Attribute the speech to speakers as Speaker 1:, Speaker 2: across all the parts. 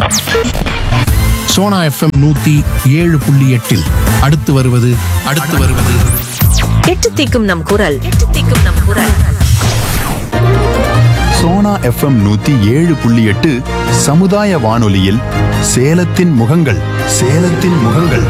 Speaker 1: Sona FM நூத்தி ஏழு புள்ளி எட்டில் அடுத்து வருவது அடுத்து வருவது
Speaker 2: எட்டு தீக்கும் நம் குரல் எட்டு தீக்கும் நம் குரல்
Speaker 3: சோனா எஃப்எம் நூத்தி ஏழு புள்ளி எட்டு சமுதாய வானொலியில் சேலத்தின் முகங்கள் சேலத்தின் முகங்கள்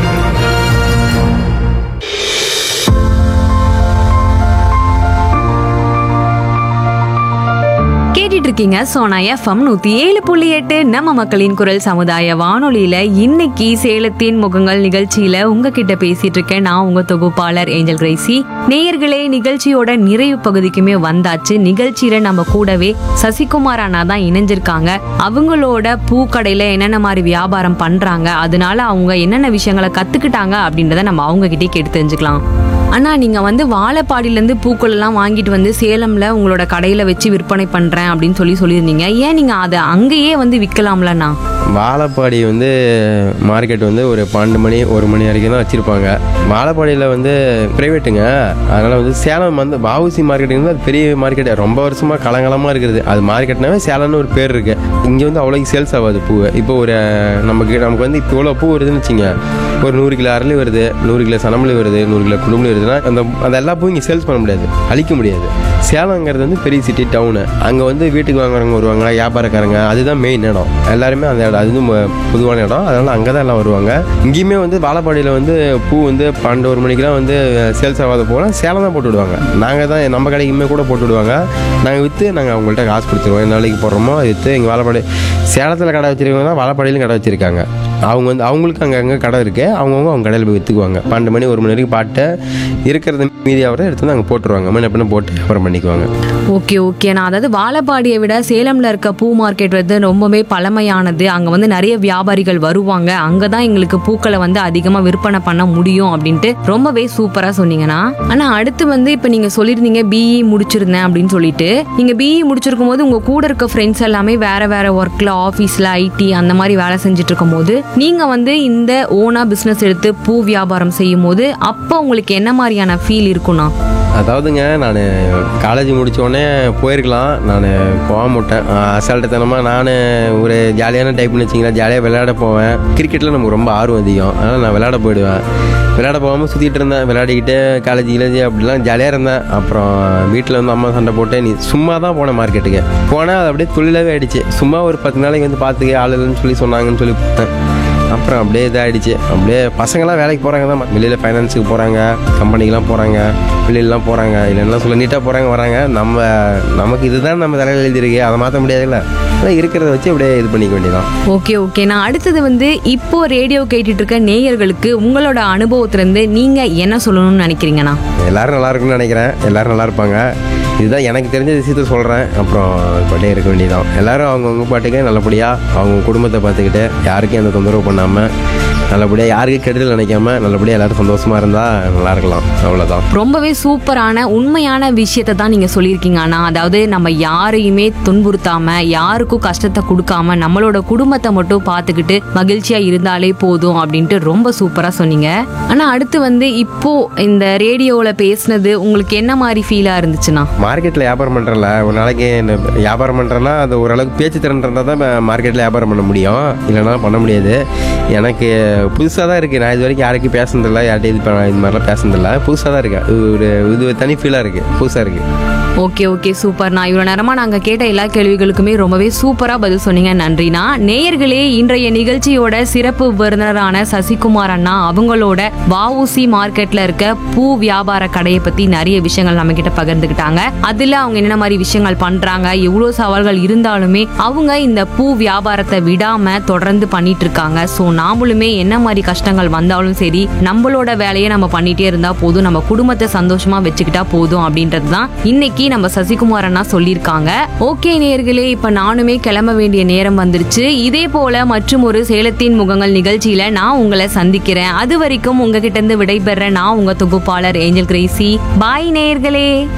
Speaker 4: கேட்டுட்டு இருக்கீங்க சோனா எஃப்எம் நூத்தி ஏழு புள்ளி எட்டு நம்ம மக்களின் குரல் சமுதாய வானொலியில இன்னைக்கு சேலத்தின் முகங்கள் நிகழ்ச்சியில உங்ககிட்ட பேசிட்டு இருக்கேன் நான் உங்க தொகுப்பாளர் ஏஞ்சல் கிரேசி நேயர்களே நிகழ்ச்சியோட நிறைவு பகுதிக்குமே வந்தாச்சு நிகழ்ச்சியில நம்ம கூடவே சசிகுமார் அண்ணா தான் இணைஞ்சிருக்காங்க அவங்களோட பூக்கடையில என்னென்ன மாதிரி வியாபாரம் பண்றாங்க அதனால அவங்க என்னென்ன விஷயங்களை கத்துக்கிட்டாங்க அப்படின்றத நம்ம அவங்க கிட்டே கேட்டு தெரிஞ்சுக்கலாம் அண்ணா நீங்க வந்து வாழைப்பாடியில இருந்து பூக்கள் எல்லாம் வாங்கிட்டு வந்து சேலம்ல உங்களோட கடையில வச்சு விற்பனை பண்றேன் அப்படின்னு சொல்லி சொல்லியிருந்தீங்க ஏன் நீங்க அதை அங்கேயே வந்து விற்கலாம்லண்ணா
Speaker 5: வாழைப்பாடி வந்து மார்க்கெட் வந்து ஒரு பன்னெண்டு மணி ஒரு மணி வரைக்கும் தான் வச்சுருப்பாங்க வாழைப்பாடியில் வந்து ப்ரைவேட்டுங்க அதனால் வந்து சேலம் வந்து வஉசி மார்க்கெட்டுங்க வந்து அது பெரிய மார்க்கெட் ரொம்ப வருஷமாக கலங்கலமாக இருக்குது அது மார்க்கெட்னாவே சேலம்னு ஒரு பேர் இருக்குது இங்கே வந்து அவ்வளோக்கு சேல்ஸ் ஆகாது பூ இப்போ ஒரு நமக்கு நமக்கு வந்து இப்போ இவ்வளோ பூ வருதுன்னு வச்சுங்க ஒரு நூறு கிலோ அரளி வருது நூறு கிலோ சனமல்லி வருது நூறு கிலோ குடும்பலி வருதுன்னா அந்த அந்த எல்லா பூவும் இங்கே சேல்ஸ் பண்ண முடியாது அழிக்க முடியாது சேலங்கிறது வந்து பெரிய சிட்டி டவுனு அங்கே வந்து வீட்டுக்கு வாங்குறவங்க வருவாங்க வியாபாரக்காரங்க அதுதான் மெயின் இடம் எல்லாருமே அந்த இடம் அது வந்து ம- பொதுவான இடம் அதனால் அங்கே தான் எல்லாம் வருவாங்க இங்கேயுமே வந்து வாழைப்பாடியில் வந்து பூ வந்து பன்னெண்டு ஒரு மணிக்கெலாம் வந்து சேல்ஸ் ஆகாத போல சேலம் தான் போட்டு விடுவாங்க நாங்கள் தான் நம்ம கடைக்குமே கூட போட்டு விடுவாங்க நாங்கள் விற்று நாங்கள் அவங்கள்ட்ட காசு கொடுத்துருவோம் என்ன நாளைக்கு போடுறோமோ அதை விற்று எங்கள் வாழைப்பாடி சேலத்தில் கடை வச்சிருக்கவங்க தான் வாழைப்பாடியிலும் கடை வச்சுருக்காங்க அவங்க வந்து அவங்களுக்கு அங்கே அங்கே கடை இருக்குது அவங்கவுங்க அவங்க கடையில் போய் விற்றுக்குவாங்க பன்னெண்டு மணி ஒரு மணி வரைக்கும் பாட்டு இருக்கிறத மீதி அவரை எடுத்து வந்து அங்கே போட்டுருவாங்க மணி எப்படின்னா போட்டு அப்புறம் பண்ணிக்குவாங்க
Speaker 4: ஓகே ஓகே நான் அதாவது வாழைப்பாடியை விட சேலம்ல இருக்க பூ மார்க்கெட் வந்து ரொம்பவே பழமையானது அங்க வந்து நிறைய வியாபாரிகள் வருவாங்க அங்கதான் எங்களுக்கு பூக்களை வந்து அதிகமா விற்பனை பண்ண முடியும் அப்படின்ட்டு ரொம்பவே சூப்பரா சொன்னீங்கண்ணா ஆனா அடுத்து வந்து இப்ப நீங்க சொல்லியிருந்தீங்க பிஇ முடிச்சிருந்தேன் அப்படின்னு சொல்லிட்டு நீங்க பிஇ முடிச்சிருக்கும் போது உங்க கூட இருக்க ஃப்ரெண்ட்ஸ் எல்லாமே வேற வேற ஒர்க்ல ஆபீஸ்ல ஐடி அந்த மாதிரி வேலை செஞ்சுட்டு இருக்கும் போது நீங்க வந்து இந்த ஓனா பிசினஸ் எடுத்து பூ வியாபாரம் செய்யும் போது அப்போ உங்களுக்கு என்ன மாதிரியான ஃபீல் இருக்கும்னா
Speaker 5: அதாவதுங்க நான் காலேஜ் முடித்தோடனே போயிருக்கலாம் நான் போக மாட்டேன் அசால்ட்டுத்தனமாக நான் ஒரு ஜாலியான டைப்னு வச்சிங்களேன் ஜாலியாக விளையாட போவேன் கிரிக்கெட்டில் நமக்கு ரொம்ப ஆர்வம் அதிகம் அதனால் நான் விளையாட போயிடுவேன் விளையாட போகாமல் சுற்றிட்டு இருந்தேன் விளையாடிக்கிட்டு காலேஜ் கிலேஜ் அப்படிலாம் ஜாலியாக இருந்தேன் அப்புறம் வீட்டில் வந்து அம்மா சண்டை போட்டு நீ சும்மா தான் போனேன் மார்க்கெட்டுக்கு போனால் அது அப்படியே தொழிலாகவே ஆயிடுச்சு சும்மா ஒரு பத்து நாளைக்கு வந்து பார்த்துக்க ஆள் இல்லைன்னு சொல்லி சொன்னாங்கன்னு சொல்லி போனேன் அப்புறம் அப்படியே இதாகிடுச்சு அப்படியே பசங்களாம் வேலைக்கு போகிறாங்க தான் வெளியில் ஃபைனான்ஸுக்கு போகிறாங்க கம்பெனிக்கெலாம் போகிறாங்க வெளியிலலாம் போகிறாங்க இல்லைன்னா சொல்ல நீட்டாக போகிறாங்க வராங்க நம்ம நமக்கு இதுதான் நம்ம தலையில் எழுதியிருக்கு அதை மாற்ற முடியாதுல்ல அதான் இருக்கிறத வச்சு அப்படியே இது பண்ணிக்க வேண்டியதான்
Speaker 4: ஓகே ஓகே நான் அடுத்தது வந்து இப்போ ரேடியோ கேட்டுட்டு இருக்க நேயர்களுக்கு உங்களோட அனுபவத்துல இருந்து நீங்க என்ன சொல்லணும்னு நினைக்கிறீங்கண்ணா
Speaker 5: எல்லாரும் நல்லா இருக்கும்னு நினைக்கிறேன் எல்லாரும் நல்லா இருப்பாங்க இதுதான் எனக்கு தெரிஞ்ச விஷயத்த சொல்கிறேன் அப்புறம் பாட்டே இருக்க வேண்டியதான் எல்லாரும் அவங்கவுங்க பாட்டுக்கு நல்லபடியாக அவங்க குடும்பத்தை பார்த்துக்கிட்டு யாருக்கும் எந்த தொந்தரவு பண்ணாமல் நல்லபடியாக யாருக்கும் கெடுதல் நினைக்காம நல்லபடியாக எல்லாரும் சந்தோஷமாக இருந்தால் நல்லா இருக்கலாம் அவ்வளோதான்
Speaker 4: ரொம்பவே சூப்பரான உண்மையான விஷயத்தை தான் நீங்க சொல்லியிருக்கீங்க அண்ணா அதாவது நம்ம யாரையுமே துன்புறுத்தாம யாருக்கும் கஷ்டத்தை கொடுக்காம நம்மளோட குடும்பத்தை மட்டும் பார்த்துக்கிட்டு மகிழ்ச்சியா இருந்தாலே போதும் அப்படின்ட்டு ரொம்ப சூப்பரா சொன்னீங்க ஆனா அடுத்து வந்து இப்போ இந்த ரேடியோல பேசுனது உங்களுக்கு என்ன மாதிரி ஃபீலா இருந்துச்சுண்ணா
Speaker 5: மார்க்கெட்டில் வியாபாரம் பண்ணுறல ஒரு நாளைக்கு இந்த வியாபாரம் பண்ணுறேன்னா அது ஓரளவுக்கு பேச்சு திறன் இருந்தால் தான் மார்க்கெட்டில் வியாபாரம் பண்ண முடியும் இல்லைன்னா பண்ண முடியாது எனக்கு புதுசாக தான் இருக்குது நான் இது வரைக்கும் யாருக்கும் பேசுனதில்ல யார்கிட்ட இது பண்ண இது மாதிரிலாம் பேசுனதில்ல புதுசாக தான் இருக்கேன் இது ஒரு இது ஒரு தனி ஃபீலாக இருக்குது புதுசாக இருக்குது
Speaker 4: ஓகே ஓகே சூப்பர் நான் இவ்வளோ நேரமாக நாங்கள் கேட்ட எல்லா கேள்விகளுக்குமே ரொம்பவே சூப்பராக பதில் சொன்னீங்க நன்றிண்ணா நேயர்களே இன்றைய நிகழ்ச்சியோட சிறப்பு விருந்தினரான சசிகுமார் அண்ணா அவங்களோட வஉசி மார்க்கெட்ல இருக்க பூ வியாபார கடையை பற்றி நிறைய விஷயங்கள் நம்ம கிட்ட பகிர்ந்துக்கிட்டாங்க அதில் அவங்க என்ன மாதிரி விஷயங்கள் பண்ணுறாங்க எவ்வளோ சவால்கள் இருந்தாலுமே அவங்க இந்த பூ வியாபாரத்தை விடாம தொடர்ந்து பண்ணிட்டு இருக்காங்க ஸோ நாமளுமே என்ன மாதிரி கஷ்டங்கள் வந்தாலும் சரி நம்மளோட வேலையை நம்ம பண்ணிட்டே இருந்தா போதும் நம்ம குடும்பத்தை சந்தோஷமா வச்சுக்கிட்டா போதும் அப்படின்றது தான் இன்னைக்கு நம்ம சசிகுமார் அண்ணா சொல்லியிருக்காங்க ஓகே நேயர்களே இப்ப நானுமே கிளம்ப வேண்டிய நேரம் வந்துருச்சு இதே போல மற்றும் ஒரு சேலத்தின் முகங்கள் நிகழ்ச்சியில நான் உங்களை சந்திக்கிறேன் அது வரைக்கும் உங்ககிட்ட இருந்து விடைபெற நான் உங்க தொகுப்பாளர் ஏஞ்சல் கிரேசி பாய் நேயர்களே